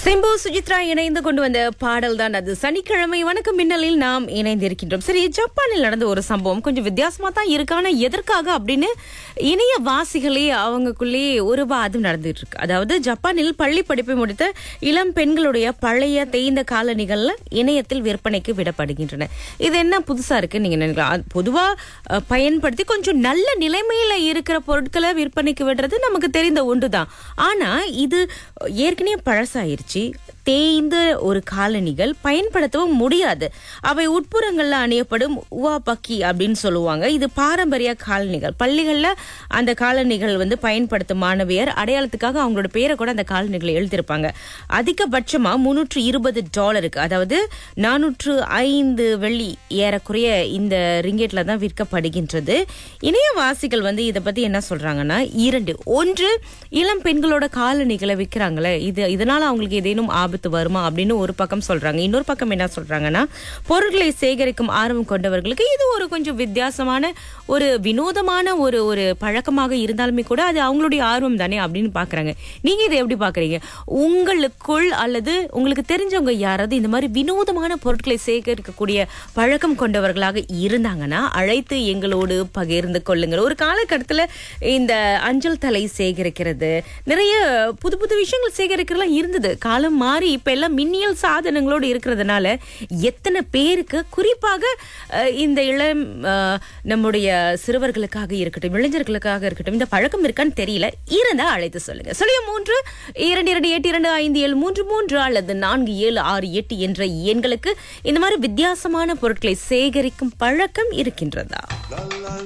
சிம்பு சுஜித்ரா இணைந்து கொண்டு வந்த பாடல் தான் அது சனிக்கிழமை வணக்கம் மின்னலில் நாம் இணைந்திருக்கின்றோம் சரி ஜப்பானில் நடந்த ஒரு சம்பவம் கொஞ்சம் வித்தியாசமா தான் இருக்கான எதற்காக அப்படின்னு இணைய வாசிகளே அவங்களுக்குள்ளே ஒரு வாதம் நடந்துட்டு இருக்கு அதாவது ஜப்பானில் பள்ளி படிப்பை முடித்த இளம் பெண்களுடைய பழைய தேய்ந்த காலணிகள்ல இணையத்தில் விற்பனைக்கு விடப்படுகின்றன இது என்ன புதுசா இருக்கு நீங்க நினைக்கலாம் அது பொதுவா அஹ், பயன்படுத்தி கொஞ்சம் நல்ல நிலைமையில இருக்கிற பொருட்களை விற்பனைக்கு விடுறது நமக்கு தெரிந்த ஒன்றுதான் ஆனா இது ஏற்கனவே பழசாயிருச்சு தேய்ந்த ஒரு காலணிகள் பயன்படுத்தவும் முடியாது அவை உட்புறங்கள்ல அணியப்படும் உவா பக்கி அப்படின்னு சொல்லுவாங்க இது பாரம்பரிய காலணிகள் பள்ளிகள்ல அந்த காலணிகள் வந்து பயன்படுத்தும் மாணவியர் அடையாளத்துக்காக அவங்களோட பேரை கூட அந்த காலணிகளை எழுதியிருப்பாங்க அதிகபட்சமா முன்னூற்று இருபது டாலருக்கு அதாவது நானூற்று ஐந்து வெள்ளி ஏறக்குறைய இந்த ரிங்கெட்ல தான் விற்கப்படுகின்றது இணையவாசிகள் வந்து இதை பத்தி என்ன சொல்றாங்கன்னா இரண்டு ஒன்று இளம் பெண்களோட காலணிகளை விற்கிறாங்களே இது இதனால அவங்களுக்கு ஏதேனும் ஆபத்து வருமா அப்படின்னு ஒரு பக்கம் சொல்றாங்க இன்னொரு பக்கம் என்ன சொல்றாங்கன்னா பொருட்களை சேகரிக்கும் ஆர்வம் கொண்டவர்களுக்கு இது ஒரு கொஞ்சம் வித்தியாசமான ஒரு வினோதமான ஒரு ஒரு பழக்கமாக இருந்தாலுமே கூட அது அவங்களுடைய ஆர்வம் தானே அப்படின்னு பாக்குறாங்க நீங்க இதை எப்படி பாக்குறீங்க உங்களுக்குள் அல்லது உங்களுக்கு தெரிஞ்சவங்க யாராவது இந்த மாதிரி வினோதமான பொருட்களை சேகரிக்கக்கூடிய பழக்கம் கொண்டவர்களாக இருந்தாங்கன்னா அழைத்து எங்களோடு பகிர்ந்து கொள்ளுங்கள் ஒரு காலகட்டத்துல இந்த அஞ்சல் தலை சேகரிக்கிறது நிறைய புது புது விஷயங்கள் சேகரிக்கிறதுலாம் இருந்தது காலம் மாறி இப்ப எல்லாம் மின்னியல் சாதனங்களோடு இருக்கிறதுனால எத்தனை பேருக்கு குறிப்பாக அஹ், இந்த இளம் அஹ், நம்முடைய சிறுவர்களுக்காக இருக்கட்டும் இளைஞர்களுக்காக இருக்கட்டும் இந்த பழக்கம் இருக்கான்னு தெரியல இருந்தா அழைத்து சொல்லுங்க சொல்லிய மூன்று இரண்டு இரண்டு எட்டு இரண்டு ஐந்து ஏழு மூன்று மூன்று அல்லது நான்கு ஏழு ஆறு எட்டு என்ற எண்களுக்கு இந்த மாதிரி வித்தியாசமான பொருட்களை சேகரிக்கும் பழக்கம் இருக்கின்றதா